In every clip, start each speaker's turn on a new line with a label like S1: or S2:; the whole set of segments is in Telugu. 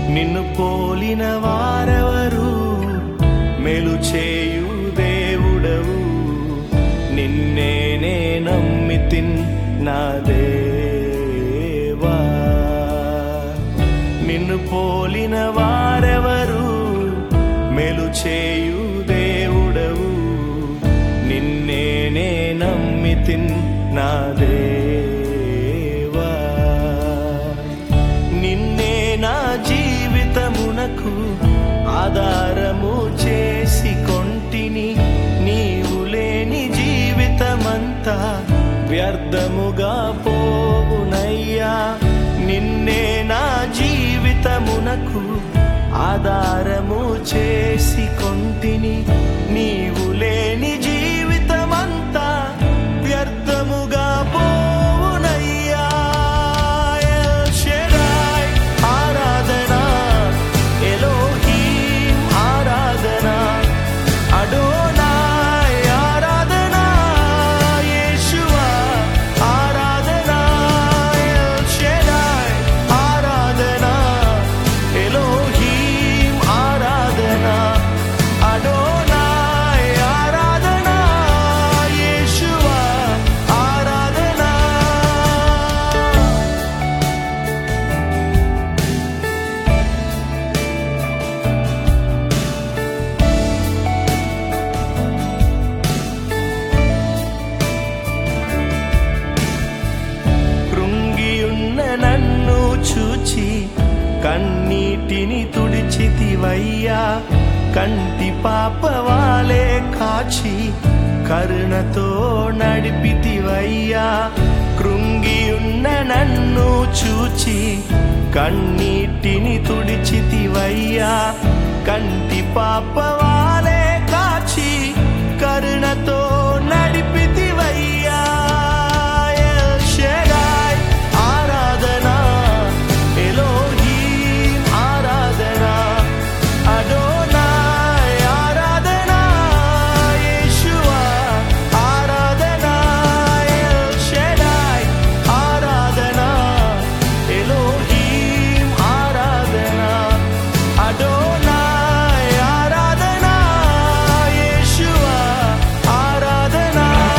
S1: నిన్ను పోలిన వారెవరు మేలు చేయు దేవుడవు నిన్నేనే నమ్మితిన్ నా దేవా నిన్ను పోలిన వారెవరు మేలు చేయు దేవుడవు నిన్నేనే నమ్మితిన్ నా దేవా నిన్నే నా జీవితమునకు ఆధారము చేసి కొంటిని నీవు లేని జీవితమంతా వ్యర్థముగా పోవునయ్యా నిన్నే నా జీవితమునకు ఆధారము చేసి కొంటిని నీవు లేని జీవితమంతా వ్యర్థముగా పోవునయ్యా ఎల్ షెడాయ్ ఆరాధన ఎలోహీం ఆరాధన అడోనాయ్ ఆరాధన యేషువా ఆరాధన ఎల్ షెడాయ్ ఆరాధన ఎలోహీం ఆరాధన అడోనాయ్ ఆరాధన యేషువా ఆరాధన కృంగియున్న నన్ను చూచి కన్నీటిని తుడిచితివయ్యా కంటి పాపవాలే కాచి కరుణతో నడిపితివయ్యా కృంగియున్న నన్ను చూచి కన్నీటిని తుడిచితివయ్యా కంటి పాపవాలే కాచి కరుణతో నడిపితివయ్యా ఎల్ షెడాయ్ ఆరాధన ఎలోహీం ఆరాధన అడోనాయ్ ఆరాధన యేషువా ఆరాధన ఎల్ షెడాయ్ ఆరాధన ఎలోహీం ఆరాధన అడోనాయ్ ఆరాధన యేషువా ఆరాధన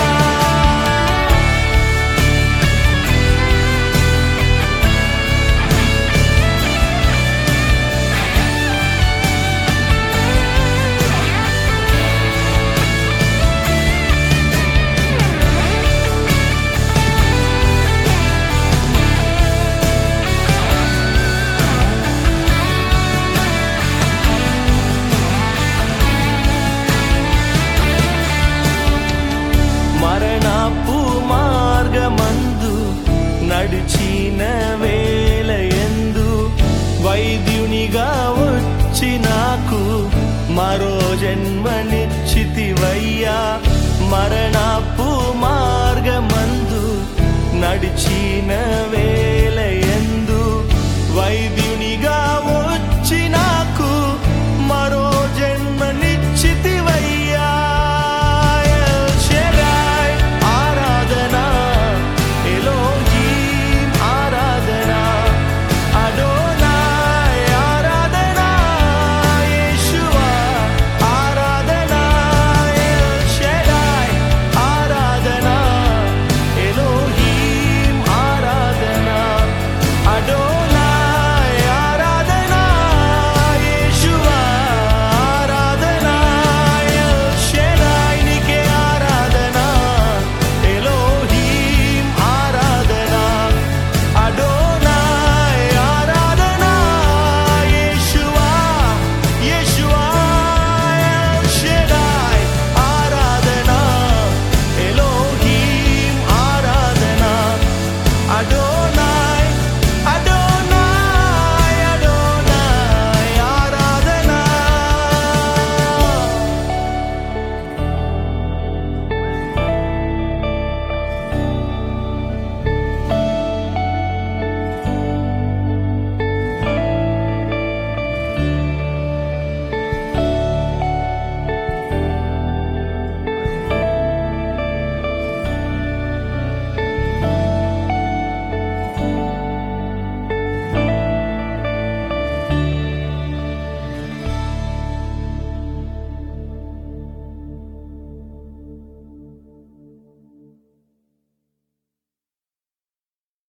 S1: మరణపు మార్గమందు నడిచిన వేల ఎందు వైద్యునిగా వచ్చి నాకు మరో జన్మనిచ్చితివయ్యా మరణపు మార్గమందు నడిచిన